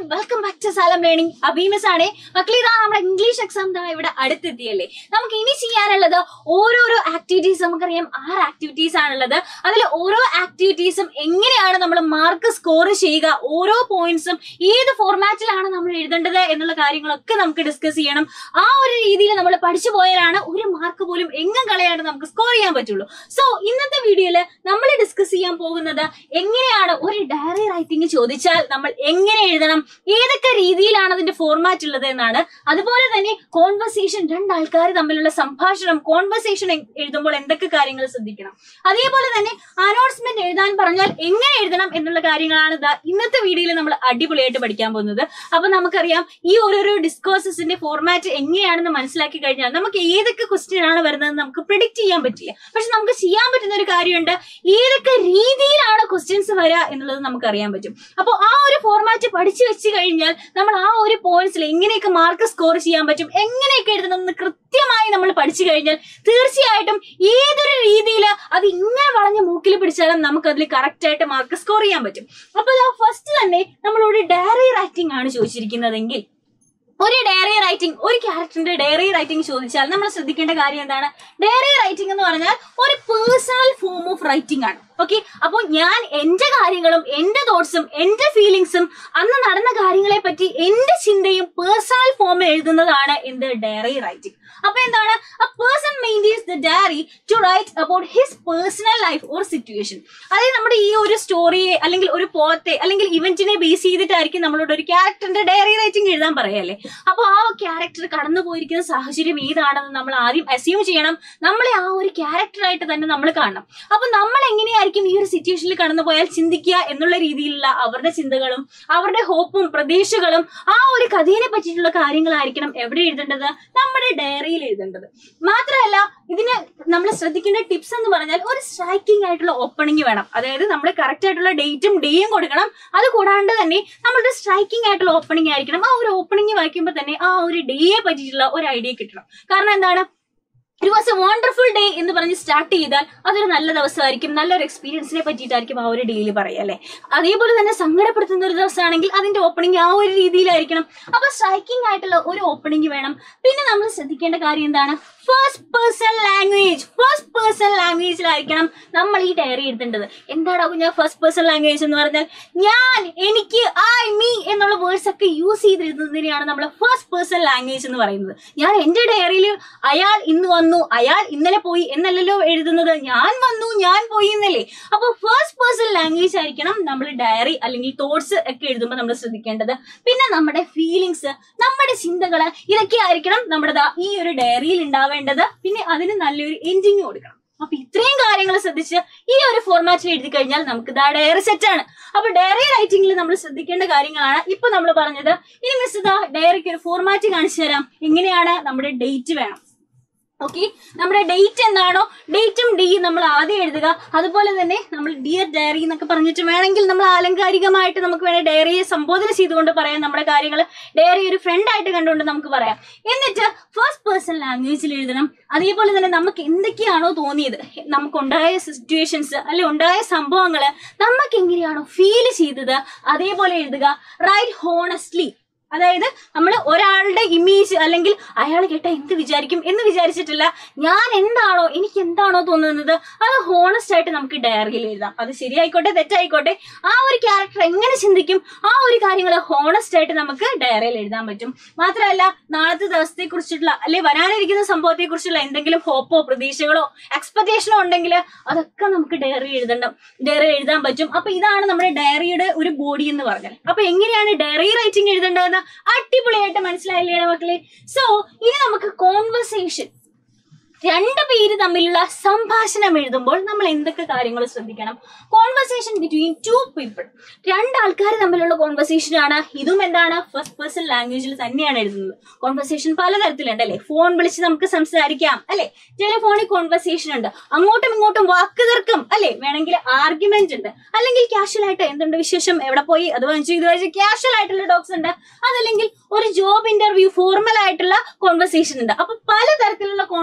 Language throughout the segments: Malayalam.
വെൽക്കം ബാക്ക് ടു സാലം ലേണിംഗ് അബീമസ് ആണ് മക്കളെ ഇതാ നമ്മുടെ ഇംഗ്ലീഷ് എക്സാം ദാ ഇവിടെ അടുത്തെത്തിയല്ലേ നമുക്ക് ഇനി ചെയ്യാനുള്ളത് ഓരോരോ ആക്ടിവിറ്റീസ് നമുക്കറിയാം ആറ് ആക്ടിവിറ്റീസ് ആണുള്ളത് അതിൽ ഓരോ ആക്ടിവിറ്റീസും എങ്ങനെയാണ് നമ്മൾ മാർക്ക് സ്കോർ ചെയ്യുക ഓരോ പോയിന്റ്സും ഏത് ഫോർമാറ്റിലാണ് നമ്മൾ എഴുതേണ്ടത് എന്നുള്ള കാര്യങ്ങളൊക്കെ നമുക്ക് ഡിസ്കസ് ചെയ്യണം ആ ഒരു രീതിയിൽ നമ്മൾ പഠിച്ചു പോയാലാണ് ഒരു മാർക്ക് പോലും എങ്ങും കളയാണ്ട് നമുക്ക് സ്കോർ ചെയ്യാൻ പറ്റുള്ളൂ സോ ഇന്നത്തെ വീഡിയോയിൽ നമ്മൾ ഡിസ്കസ് ചെയ്യാൻ പോകുന്നത് എങ്ങനെയാണ് ഒരു ഡയറി റൈറ്റിംഗ് ചോദിച്ചാൽ നമ്മൾ എങ്ങനെ എഴുതണം ഏതൊക്കെ രീതിയിലാണ് അതിന്റെ ഫോർമാറ്റ് ഉള്ളത് എന്നാണ് അതുപോലെ തന്നെ കോൺവെർസേഷൻ രണ്ടാൾക്കാർ തമ്മിലുള്ള സംഭാഷണം കോൺവെർസേഷൻ എഴുതുമ്പോൾ എന്തൊക്കെ കാര്യങ്ങൾ ശ്രദ്ധിക്കണം അതേപോലെ തന്നെ അനൗൺസ്മെന്റ് എഴുതാൻ പറഞ്ഞാൽ എങ്ങനെ എഴുതണം എന്നുള്ള കാര്യങ്ങളാണ് ദാ ഇന്നത്തെ വീഡിയോയിൽ നമ്മൾ അടിപൊളിയായിട്ട് പഠിക്കാൻ പോകുന്നത് അപ്പൊ നമുക്കറിയാം ഈ ഓരോരോ ഡിസ്കോഴ്സസിന്റെ ഫോർമാറ്റ് എങ്ങനെയാണെന്ന് മനസ്സിലാക്കി കഴിഞ്ഞാൽ നമുക്ക് ഏതൊക്കെ ക്വസ്റ്റ്യൻ ആണ് വരുന്നത് നമുക്ക് പ്രിഡിക്റ്റ് ചെയ്യാൻ പറ്റില്ല പക്ഷെ നമുക്ക് ചെയ്യാൻ പറ്റുന്ന ഒരു കാര്യമുണ്ട് ഏതൊക്കെ രീതിയിലാണ് ക്വസ്റ്റ്യൻസ് വരിക എന്നുള്ളത് നമുക്ക് അറിയാൻ പറ്റും അപ്പോൾ ആ ഒരു ഫോർമാറ്റ് പഠിച്ചു വെച്ച് കഴിഞ്ഞാൽ നമ്മൾ ആ ഒരു പോയിന്റ്സിൽ എങ്ങനെയൊക്കെ മാർക്ക് സ്കോർ ചെയ്യാൻ പറ്റും എങ്ങനെയൊക്കെ എഴുതണം എന്ന് കൃത്യമായി നമ്മൾ പഠിച്ചു കഴിഞ്ഞാൽ തീർച്ചയായിട്ടും ഏതൊരു രീതിയിൽ അത് ഇങ്ങനെ വളഞ്ഞ് മൂക്കിൽ പിടിച്ചാലും നമുക്ക് അതിൽ കറക്റ്റ് ആയിട്ട് മാർക്ക് സ്കോർ ചെയ്യാൻ പറ്റും അപ്പോൾ ഫസ്റ്റ് തന്നെ നമ്മളോട് ഡയറി റൈറ്റിംഗ് ആണ് ചോദിച്ചിരിക്കുന്നതെങ്കിൽ ഒരു ഡയറി റൈറ്റിംഗ് ഒരു ക്യാരക്ടറിന്റെ ഡയറി റൈറ്റിംഗ് ചോദിച്ചാൽ നമ്മൾ ശ്രദ്ധിക്കേണ്ട കാര്യം എന്താണ് ഡയറി റൈറ്റിംഗ് എന്ന് പറഞ്ഞാൽ ഒരു പേഴ്സണൽ ഫോം ഓഫ് റൈറ്റിംഗ് ആണ് ഓക്കെ അപ്പോൾ ഞാൻ എന്റെ കാര്യങ്ങളും എന്റെ തോട്ട്സും എന്റെ ഫീലിങ്സും അന്ന് നടന്ന കാര്യങ്ങളെ പറ്റി എന്റെ ചിന്തയും പേഴ്സണൽ ഫോമിൽ എഴുതുന്നതാണ് എന്ത് ഡയറി റൈറ്റിംഗ് അപ്പൊ എന്താണ് a person maintains the diary to write about his personal life or situation അതായത് നമ്മുടെ ഈ ഒരു സ്റ്റോറിയെ അല്ലെങ്കിൽ ഒരു പോത്തെ അല്ലെങ്കിൽ ഇവന്റിനെ ബേസ് ചെയ്തിട്ടായിരിക്കും നമ്മളോട് ഒരു ക്യാരക്ടറിന്റെ ഡയറി റൈറ്റിംഗ് എഴുതാൻ പറയല്ലേ അപ്പോൾ ആ ക്യാരക്ടർ കടന്നു പോയിരിക്കുന്ന സാഹചര്യം ഏതാണെന്ന് നമ്മൾ ആദ്യം അസ്യൂം ചെയ്യണം നമ്മളെ ആ ഒരു ക്യാരക്ടറായിട്ട് തന്നെ നമ്മൾ കാണണം അപ്പൊ നമ്മൾ എങ്ങനെയായിരിക്കും ഈ ഒരു സിറ്റുവേഷനിൽ കടന്നു പോയാൽ ചിന്തിക്കുക എന്നുള്ള രീതിയിലുള്ള അവരുടെ ചിന്തകളും അവരുടെ ഹോപ്പും പ്രതീക്ഷകളും ആ ഒരു കഥയെ പറ്റിയിട്ടുള്ള കാര്യങ്ങളായിരിക്കണം എവിടെ എഴുതേണ്ടത് നമ്മുടെ ഡയറിയിൽ എഴുതേണ്ടത് മാത്രമല്ല ഇതിന് നമ്മൾ ശ്രദ്ധിക്കേണ്ട ടിപ്സ് എന്ന് പറഞ്ഞാൽ ഒരു സ്ട്രൈക്കിംഗ് ആയിട്ടുള്ള ഓപ്പണിംഗ് വേണം അതായത് നമ്മൾ കറക്റ്റ് ആയിട്ടുള്ള ഡേറ്റും ഡേയും കൊടുക്കണം അത് കൂടാണ്ട് തന്നെ നമ്മളുടെ സ്ട്രൈക്കിംഗ് ആയിട്ടുള്ള ഓപ്പണിംഗ് ആയിരിക്കണം ആ ഒരു ഓപ്പണിംഗ് വായിക്കുമ്പോൾ തന്നെ ആ ഒരു ഡേയെ പറ്റിയിട്ടുള്ള ഒരു ഐഡിയ കിട്ടണം കാരണം എന്താണ് it was a wonderful day എന്ന് പറഞ്ഞ് സ്റ്റാർട്ട് ചെയ്താൽ അതൊരു നല്ല ദിവസമായിരിക്കും നല്ലൊരു എക്സ്പീരിയൻസിനെ പറ്റിയിട്ടായിരിക്കും ആ ഒരു ഡേയിൽ പറയുക അല്ലേ അതേപോലെ തന്നെ സങ്കടപ്പെടുത്തുന്ന ഒരു ദിവസമാണെങ്കിൽ അതിന്റെ ഓപ്പണിംഗ് ആ ഒരു രീതിയിലായിരിക്കണം അപ്പൊ സ്ട്രൈക്കിംഗ് ആയിട്ടുള്ള ഒരു ഓപ്പണിംഗ് വേണം പിന്നെ നമ്മൾ ശ്രദ്ധിക്കേണ്ട കാര്യം എന്താണ് first person language first person ലാംഗ്വേജിലായിരിക്കണം നമ്മൾ ഈ ഡയറി എഴുതേണ്ടത് എന്താടാ കുഞ്ഞാ ഫസ്റ്റ് പേഴ്സൺ ലാംഗ്വേജ് എന്ന് പറഞ്ഞാൽ ഞാൻ എനിക്ക് ഐ മീ എന്നുള്ള വേർഡ്സ് ഒക്കെ യൂസ് ചെയ്ത് എഴുതുന്നതിനെയാണ് നമ്മൾ ഫസ്റ്റ് പേഴ്സൺ ലാംഗ്വേജ് എന്ന് പറയുന്നത് ഞാൻ എന്റെ ഡയറിയിൽ അയാൾ ഇന്ന് വന്നു അയാൾ ഇന്നലെ പോയി എന്നല്ലല്ലോ എഴുതുന്നത് ഞാൻ വന്നു ഞാൻ പോയി എന്നല്ലേ അപ്പോൾ ഫസ്റ്റ് പേഴ്സൺ ലാംഗ്വേജ് ആയിരിക്കണം നമ്മൾ ഡയറി അല്ലെങ്കിൽ തോട്ട്സ് ഒക്കെ എഴുതുമ്പോൾ നമ്മൾ ശ്രദ്ധിക്കേണ്ടത് പിന്നെ നമ്മുടെ ഫീലിങ്സ് നമ്മുടെ ചിന്തകള് ഇതൊക്കെ ആയിരിക്കണം നമ്മുടെ ദാ ഈ ഒരു ഡയറിയിൽ ഉണ്ടാവേണ്ടത് പിന്നെ അതിന് നല്ലൊരു എൻഡിങ് കൊടുക്കണം അപ്പൊ ഇത്രയും കാര്യങ്ങൾ ശ്രദ്ധിച്ച് ഈ ഒരു ഫോർമാറ്റിൽ എഴുതി കഴിഞ്ഞാൽ നമുക്ക് ദാ ഡയറി സെറ്റ് ആണ് അപ്പൊ ഡയറി റൈറ്റിംഗിൽ നമ്മൾ ശ്രദ്ധിക്കേണ്ട കാര്യങ്ങളാണ് ഇപ്പൊ നമ്മൾ പറഞ്ഞത് ഇനി മിസ് ദാ ഡയറിക്ക് ഒരു ഫോർമാറ്റ് കാണിച്ചു തരാം എങ്ങനെയാണ് നമ്മുടെ ഡേറ്റ് വേണം ഓക്കെ നമ്മുടെ ഡേറ്റ് എന്താണോ ഡേറ്റും ഡിയും നമ്മൾ ആദ്യം എഴുതുക അതുപോലെ തന്നെ നമ്മൾ ഡിയർ ഡയറി എന്നൊക്കെ പറഞ്ഞിട്ട് വേണമെങ്കിൽ നമ്മൾ ആലങ്കാരികമായിട്ട് നമുക്ക് വേണേൽ ഡയറിയെ സംബോധന ചെയ്തുകൊണ്ട് പറയാം നമ്മുടെ കാര്യങ്ങൾ ഡയറി ഒരു ഫ്രണ്ട് ആയിട്ട് കണ്ടുകൊണ്ട് നമുക്ക് പറയാം എന്നിട്ട് ഫസ്റ്റ് പേഴ്സൺ ലാംഗ്വേജിൽ എഴുതണം അതേപോലെ തന്നെ നമുക്ക് എന്തൊക്കെയാണോ തോന്നിയത് നമുക്കുണ്ടായ സിറ്റുവേഷൻസ് അല്ലെ ഉണ്ടായ സംഭവങ്ങൾ നമുക്ക് എങ്ങനെയാണോ ഫീൽ ചെയ്തത് അതേപോലെ എഴുതുക റൈറ്റ് ഹോണസ്റ്റ്ലി അതായത് നമ്മൾ ഒരാളുടെ ഇമേജ് അല്ലെങ്കിൽ അയാൾ കേട്ട എന്ത് വിചാരിക്കും എന്ന് വിചാരിച്ചിട്ടില്ല ഞാൻ എന്താണോ എനിക്ക് എന്താണോ തോന്നുന്നത് അത് ഹോണസ്റ്റ് ആയിട്ട് നമുക്ക് ഡയറിയിൽ എഴുതാം അത് ശരിയായിക്കോട്ടെ തെറ്റായിക്കോട്ടെ ആ ഒരു ക്യാരക്ടർ എങ്ങനെ ചിന്തിക്കും ആ ഒരു കാര്യങ്ങൾ ഹോണസ്റ്റ് ആയിട്ട് നമുക്ക് ഡയറിയിൽ എഴുതാൻ പറ്റും മാത്രമല്ല നാളത്തെ ദിവസത്തെ കുറിച്ചിട്ടുള്ള അല്ലെ വരാനിരിക്കുന്ന സംഭവത്തെ കുറിച്ചുള്ള എന്തെങ്കിലും ഹോപ്പോ പ്രതീക്ഷകളോ എക്സ്പെക്ടേഷനോ ഉണ്ടെങ്കിൽ അതൊക്കെ നമുക്ക് ഡയറി എഴുതണം ഡയറി എഴുതാൻ പറ്റും അപ്പൊ ഇതാണ് നമ്മുടെ ഡയറിയുടെ ഒരു ബോഡി എന്ന് പറഞ്ഞാൽ അപ്പൊ എങ്ങനെയാണ് ഡയറി റൈറ്റിംഗ് എഴുതേണ്ടതെന്ന് അടിപൊളിയായിട്ട് മനസ്സിലായില്ലേ മക്കളെ സോ ഇനി നമുക്ക് കോൺവെർസേഷൻ രണ്ട് പേര് തമ്മിലുള്ള സംഭാഷണം എഴുതുമ്പോൾ നമ്മൾ എന്തൊക്കെ കാര്യങ്ങൾ ശ്രദ്ധിക്കണം കോൺവെർസേഷൻ ബിറ്റ്വീൻ ടു പീപ്പിൾ രണ്ട് ആൾക്കാർ തമ്മിലുള്ള കോൺവെർസേഷൻ ആണ് ഇതും എന്താണ് ഫസ്റ്റ് പേഴ്സൺ ലാംഗ്വേജിൽ തന്നെയാണ് എഴുതുന്നത് കോൺവെർസേഷൻ പലതരത്തിലുണ്ട് അല്ലെ ഫോൺ വിളിച്ച് നമുക്ക് സംസാരിക്കാം അല്ലെ ടെലിഫോണിക് കോൺവെർസേഷൻ ഉണ്ട് അങ്ങോട്ടും ഇങ്ങോട്ടും വാക്ക് തർക്കം അല്ലെ വേണമെങ്കിൽ ആർഗ്യുമെന്റ് ഉണ്ട് അല്ലെങ്കിൽ കാഷ്വൽ ആയിട്ട് എന്തുണ്ട് വിശേഷം എവിടെ പോയി അത് വാങ്ങിച്ചു ഇത് വാങ്ങിച്ചു കാഷ്വൽ ആയിട്ടുള്ള ടോക്സ് ഉണ്ട് അതല്ലെങ്കിൽ ഒരു ജോബ് ഇന്റർവ്യൂ ഫോർമൽ ആയിട്ടുള്ള കോൺവെർസേഷൻ ഉണ്ട് അപ്പൊ പലതരത്തിലുള്ള കോൺവെർസേഷൻ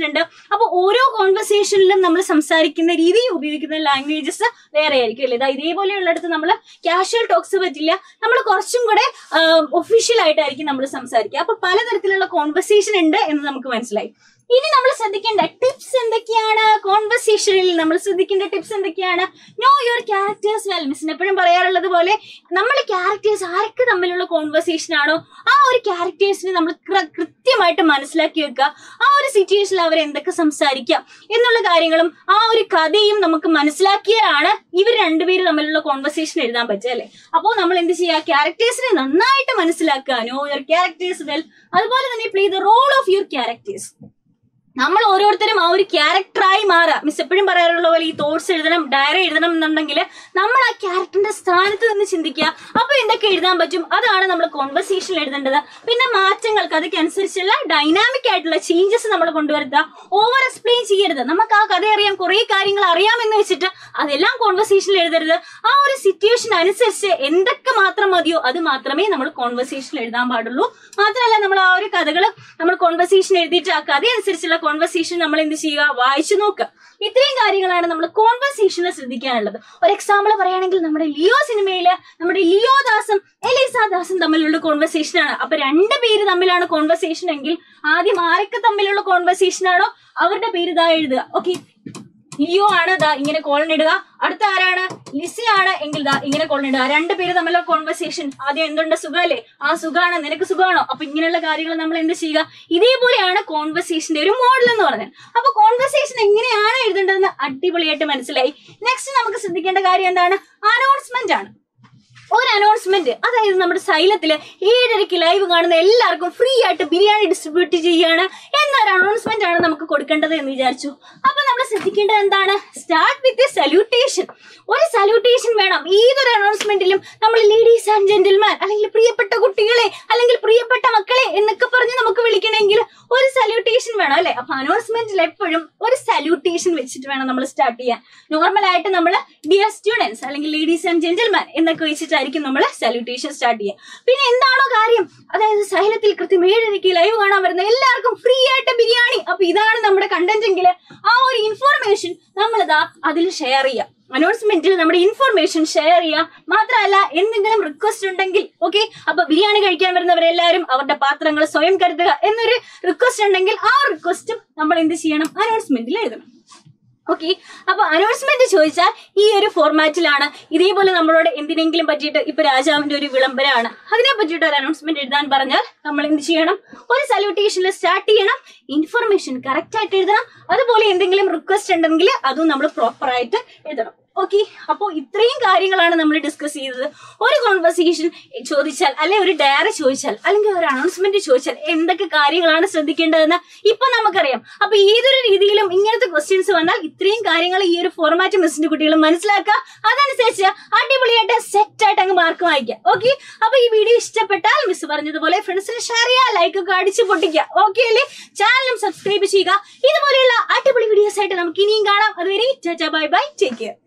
ഉണ്ട് അപ്പൊ ഓരോ കോൺവെർസേഷനിലും നമ്മൾ സംസാരിക്കുന്ന രീതി ഉപയോഗിക്കുന്ന ലാംഗ്വേജസ് വേറെ ആയിരിക്കും അല്ലേ ഇതാ ഇതേപോലെയുള്ളിടത്ത് നമ്മൾ കാഷ്വൽ ടോക്സ് പറ്റില്ല നമ്മൾ കുറച്ചും കൂടെ ഒഫീഷ്യൽ ആയിട്ടായിരിക്കും നമ്മൾ സംസാരിക്കുക അപ്പൊ പലതരത്തിലുള്ള കോൺവെർസേഷൻ ഉണ്ട് എന്ന് നമുക്ക് മനസ്സിലായി ഇനി നമ്മൾ ശ്രദ്ധിക്കേണ്ട ടിപ്സ് എന്തൊക്കെയാണ് കോൺവെർസേഷനിൽ നമ്മൾ ശ്രദ്ധിക്കേണ്ട ടിപ്സ് എന്തൊക്കെയാണ് നോ യുവർ ക്യാരക്ടേഴ്സ് വെൽ മിസ്സിന് എപ്പോഴും പറയാറുള്ളത് പോലെ നമ്മൾ ക്യാരക്ടേഴ്സ് ആർക്ക് തമ്മിലുള്ള കോൺവെർസേഷൻ ആണോ ആ ഒരു ക്യാരക്ടേഴ്സിനെ നമ്മൾ കൃ- കൃത്യമായിട്ട് മനസ്സിലാക്കി വെക്കുക ആ ഒരു സിറ്റുവേഷനിൽ അവർ എന്തൊക്കെ സംസാരിക്കാം എന്നുള്ള കാര്യങ്ങളും ആ ഒരു കഥയും നമുക്ക് മനസ്സിലാക്കിയാണ് ഇവർ രണ്ടുപേരും തമ്മിലുള്ള കോൺവെർസേഷൻ എഴുതാൻ പറ്റുക അല്ലേ അപ്പോൾ നമ്മൾ എന്ത് ചെയ്യുക ക്യാരക്ടേഴ്സിനെ നന്നായിട്ട് മനസ്സിലാക്കുക നോ യുവർ ക്യാരക്ടേഴ്സ് വെൽ അതുപോലെ തന്നെ play the role of your characters നമ്മൾ ഓരോരുത്തരും ആ ഒരു ക്യാരക്ടറായി മാറുക മിസ് എപ്പോഴും പറയാറുള്ള പോലെ ഈ തോട്ട്സ് എഴുതണം ഡയറി എഴുതണം എന്നുണ്ടെങ്കിൽ നമ്മൾ ആ ക്യാരക്ടറിന്റെ സ്ഥാനത്ത് നിന്ന് ചിന്തിക്കുക അപ്പൊ എന്തൊക്കെ എഴുതാൻ പറ്റും അതാണ് നമ്മൾ കോൺവെർസേഷൻ എഴുതേണ്ടത് പിന്നെ മാറ്റങ്ങൾ കഥയ്ക്കനുസരിച്ചുള്ള ഡൈനാമിക് ആയിട്ടുള്ള ചേഞ്ചസ് നമ്മൾ കൊണ്ടുവരുത്തുക ഓവർ എക്സ്പ്ലെയിൻ ചെയ്യരുത് നമുക്ക് ആ കഥ അറിയാം കുറെ കാര്യങ്ങൾ അറിയാമെന്ന് വെച്ചിട്ട് അതെല്ലാം കോൺവെർസേഷനിൽ എഴുതരുത് ആ ഒരു സിറ്റുവേഷൻ അനുസരിച്ച് എന്തൊക്കെ മാത്രം മതിയോ അത് മാത്രമേ നമ്മൾ കോൺവെർസേഷനിൽ എഴുതാൻ പാടുള്ളൂ മാത്രമല്ല നമ്മൾ ആ ഒരു കഥകൾ നമ്മൾ കോൺവെർസേഷൻ എഴുതിയിട്ട് ആ കഥ അനുസരിച്ചുള്ള കോൺവെർസേഷൻ നമ്മൾ എന്ത് ചെയ്യുക വായിച്ചു നോക്കുക ഇത്രയും കാര്യങ്ങളാണ് നമ്മൾ കോൺവെർസേഷനിൽ ശ്രദ്ധിക്കാനുള്ളത് ഒരു എക്സാമ്പിൾ പറയുകയാണെങ്കിൽ നമ്മുടെ ലിയോ സിനിമയില് നമ്മുടെ ലിയോ ദാസും എലീസ ദാസും തമ്മിലുള്ള കോൺവെർസേഷൻ ആണ് അപ്പൊ രണ്ട് പേര് തമ്മിലാണ് കോൺവെർസേഷൻ എങ്കിൽ ആദ്യം ആരൊക്കെ തമ്മിലുള്ള കോൺവെർസേഷൻ ആണോ അവരുടെ പേര് ഇതാ എഴുതുക ഓക്കെ ലിയോ ആണ് ദാ ഇങ്ങനെ കോളൻ ഇടുക അടുത്ത ആരാണ് ലിസി ആണ് എങ്കിൽ ദാ ഇങ്ങനെ കോളൻ ഇടുക രണ്ട് പേര് തമ്മിലുള്ള കോൺവെർസേഷൻ ആദ്യം എന്തുണ്ട് സുഖമല്ലേ ആ സുഖാണ് നിനക്ക് സുഖമാണോ അപ്പൊ ഇങ്ങനെയുള്ള കാര്യങ്ങൾ നമ്മൾ എന്ത് ചെയ്യുക ഇതേപോലെയാണ് കോൺവെർസേഷന്റെ ഒരു മോഡൽ എന്ന് പറഞ്ഞത് അപ്പൊ കോൺവെർസേഷൻ എങ്ങനെയാണ് എഴുതേണ്ടതെന്ന് അടിപൊളിയായിട്ട് മനസ്സിലായി നെക്സ്റ്റ് നമുക്ക് ശ്രദ്ധിക്കേണ്ട കാര്യം എന്താണ് അനൗൺസ്മെന്റ് ആണ് ഒരു അനൗൺസ്മെന്റ് അതായത് നമ്മുടെ സൈലത്തില് ഏഴരയ്ക്ക് ലൈവ് കാണുന്ന എല്ലാവർക്കും ഫ്രീ ആയിട്ട് ബിരിയാണി ഡിസ്ട്രിബ്യൂട്ട് ചെയ്യാണ് എന്നൊരു അനൗൺസ്മെന്റ് ആണ് നമുക്ക് കൊടുക്കേണ്ടത് എന്ന് വിചാരിച്ചു അപ്പൊ നമ്മൾ ശ്രദ്ധിക്കേണ്ടത് എന്താണ് സ്റ്റാർട്ട് വിത്ത് സല്യൂട്ടേഷൻ ഒരു സല്യൂട്ടേഷൻ വേണം ഏതൊരു അനൗൺസ്മെന്റിലും നമ്മൾ ലേഡീസ് ആൻഡ് ജെന്റിൽമാൻ അല്ലെങ്കിൽ പ്രിയപ്പെട്ട കുട്ടികളെ അല്ലെങ്കിൽ പ്രിയപ്പെട്ട മക്കളെ എന്നൊക്കെ പറഞ്ഞ് നമുക്ക് വിളിക്കണമെങ്കിൽ ഒരു സല്യൂട്ടേഷൻ വേണം അല്ലെ അപ്പൊ അനൗൺസ്മെന്റിൽ എപ്പോഴും ഒരു സല്യൂട്ടേഷൻ വെച്ചിട്ട് വേണം നമ്മൾ സ്റ്റാർട്ട് ചെയ്യാൻ നോർമൽ ആയിട്ട് നമ്മൾ ഡിയർ സ്റ്റുഡൻസ് അല്ലെങ്കിൽ ലേഡീസ് ആൻഡ് ജെന്റിൽമാൻ എന്നൊക്കെ വെച്ചിട്ടായിരിക്കും നമ്മൾ സല്യൂട്ടേഷൻ സ്റ്റാർട്ട് ചെയ്യുക പിന്നെ എന്താണോ കാര്യം അതായത് സൈലത്തിൽ കൃത്യം ഏഴരയ്ക്ക് ലൈവ് കാണാൻ വരുന്ന എല്ലാവർക്കും ഫ്രീ ആയിട്ട് ബിരിയാണി അപ്പൊ ഇതാണ് നമ്മുടെ കണ്ടന്റ് എങ്കിൽ ആ ഒരു ഇൻഫോർമേഷൻ നമ്മളിതാ അതിൽ ഷെയർ ചെയ്യാം അനൗൺസ്മെന്റിൽ നമ്മുടെ ഇൻഫർമേഷൻ ഷെയർ ചെയ്യാം മാത്രമല്ല എന്തെങ്കിലും റിക്വസ്റ്റ് ഉണ്ടെങ്കിൽ ഓക്കെ അപ്പൊ ബിരിയാണി കഴിക്കാൻ വരുന്നവരെല്ലാവരും അവരുടെ പാത്രങ്ങൾ സ്വയം കരുതുക എന്നൊരു റിക്വസ്റ്റ് ഉണ്ടെങ്കിൽ ആ റിക്വസ്റ്റും നമ്മൾ എന്ത് ചെയ്യണം അനൗൺസ്മെന്റിൽ എഴുതണം ഓക്കെ അപ്പൊ അനൗൺസ്മെന്റ് ചോദിച്ചാൽ ഈ ഒരു ഫോർമാറ്റിലാണ് ഇതേപോലെ നമ്മളോട് എന്തിനെങ്കിലും പറ്റിയിട്ട് ഇപ്പൊ രാജാവിന്റെ ഒരു വിളംബരമാണ് അതിനെ പറ്റിയിട്ട് ഒരു അനൗൺസ്മെന്റ് എഴുതാൻ പറഞ്ഞാൽ നമ്മൾ എന്ത് ചെയ്യണം ഒരു സല്യൂട്ടേഷനിൽ സ്റ്റാർട്ട് ചെയ്യണം ഇൻഫർമേഷൻ കറക്റ്റ് ആയിട്ട് എഴുതണം അതുപോലെ എന്തെങ്കിലും റിക്വസ്റ്റ് ഉണ്ടെങ്കിൽ അതും നമ്മൾ പ്രോപ്പർ ആയിട്ട് എഴുതണം ഓക്കെ അപ്പോൾ ഇത്രയും കാര്യങ്ങളാണ് നമ്മൾ ഡിസ്കസ് ചെയ്തത് ഒരു കോൺവെർസേഷൻ ചോദിച്ചാൽ അല്ലെ ഒരു ഡയറി ചോദിച്ചാൽ അല്ലെങ്കിൽ ഒരു അനൗൺസ്മെന്റ് ചോദിച്ചാൽ എന്തൊക്കെ കാര്യങ്ങളാണ് ശ്രദ്ധിക്കേണ്ടതെന്ന് ഇപ്പൊ നമുക്കറിയാം അപ്പൊ ഏതൊരു രീതിയിലും ഇങ്ങനത്തെ ക്വസ്റ്റ്യൻസ് വന്നാൽ ഇത്രയും കാര്യങ്ങൾ ഈ ഒരു ഫോർമാറ്റ് മിസ്സിന്റെ കുട്ടികൾ മനസ്സിലാക്കുക അതനുസരിച്ച് അടിപൊളിയായിട്ട് സെറ്റ് ആയിട്ട് അങ്ങ് മാർക്ക് വായിക്കുക ഓക്കെ അപ്പൊ ഈ വീഡിയോ ഇഷ്ടപ്പെട്ടാൽ മിസ് പറഞ്ഞതുപോലെ ഫ്രണ്ട്സിന് ഷെയർ ചെയ്യുക ലൈക്ക് ഒക്കെ അടിച്ച് പൊട്ടിക്കുക ഓക്കെ അല്ലേ ചാനലും സബ്സ്ക്രൈബ് ചെയ്യുക ഇതുപോലെയുള്ള അടിപൊളി വീഡിയോസ് ആയിട്ട് നമുക്ക് ഇനിയും കാണാം അതുവരെ ബൈ ബൈ ടേക്ക് കെയർ